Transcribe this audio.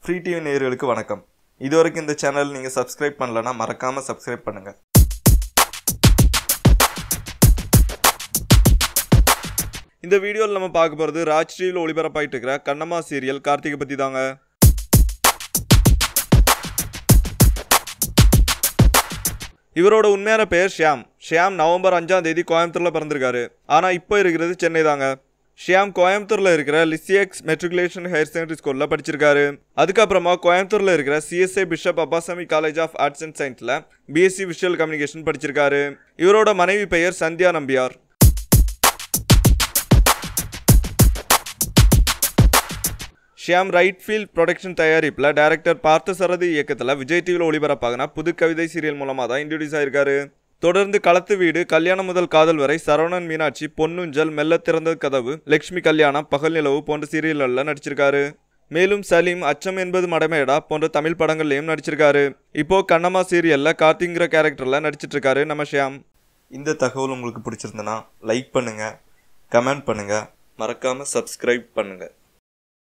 free TV நேயர்களுக்கு வணக்கம் இதுவரைக்கும் இந்த சேனல் நீங்கள் சப்ஸ்கிரைப் பண்ணலன்னா மறக்காமல் சப்ஸ்கிரைப் பண்ணுங்கள் இந்த வீடியோவில் நம்ம பார்க்க போகிறது ராஜ் டிவியில் ஒளிபரப்பாயிட்டு இருக்கிற கண்ணம்மா சீரியல் கார்த்திகை பற்றி தாங்க இவரோட உண்மையான பெயர் ஷியாம் ஷியாம் நவம்பர் அஞ்சாம் தேதி கோயம்புத்தூரில் பிறந்திருக்காரு ஆனால் இப்போ இருக்கிறது சென்னை தாங்க ஷியாம் கோயம்புத்தூரில் இருக்கிற லிசிஎக்ஸ் மெட்ரிகுலேஷன் ஹையர் செகண்டரி ஸ்கூலில் படிச்சிருக்காரு அதுக்கப்புறமா கோயம்புத்தூரில் இருக்கிற CSI bishop Appasamy college of arts and சயின்ஸில் பிஎஸ்சி விஷுவல் கம்யூனிகேஷன் படிச்சிருக்காரு இவரோட மனைவி பெயர் Sandhya Nambiar Shyam right field production தயாரிப்பில் டைரக்டர் பார்த்தசாரதி இயக்கத்தில் விஜய் டிவியில் ஒளிபரப்பாகின புது கவிதை சீரியல் மூலமாக தான் இன்ட்ரடியூஸ் ஆயிருக்காரு தொடர்ந்து களத்து வீடு கல்யாணம் முதல் காதல் வரை சரவணன் மீனாட்சி பொன்னுஞ்சல் மெல்ல திறந்த கதவு லக்ஷ்மி கல்யாணம் பகல் நிலவு போன்ற சீரியல்களில் நடிச்சிருக்காரு மேலும் சலீம் அச்சம் என்பது மடமேடா போன்ற தமிழ் படங்கள்லையும் நடிச்சிருக்காரு இப்போ கண்ணம்மா சீரியல்ல கார்த்திங்கிற கேரக்டர்ல நடிச்சிட்டு இருக்காரு நம்ம ஷியாம் இந்த தகவல் உங்களுக்கு பிடிச்சிருந்தனா லைக் பண்ணுங்க கமெண்ட் பண்ணுங்க மறக்காம சப்ஸ்கிரைப் பண்ணுங்க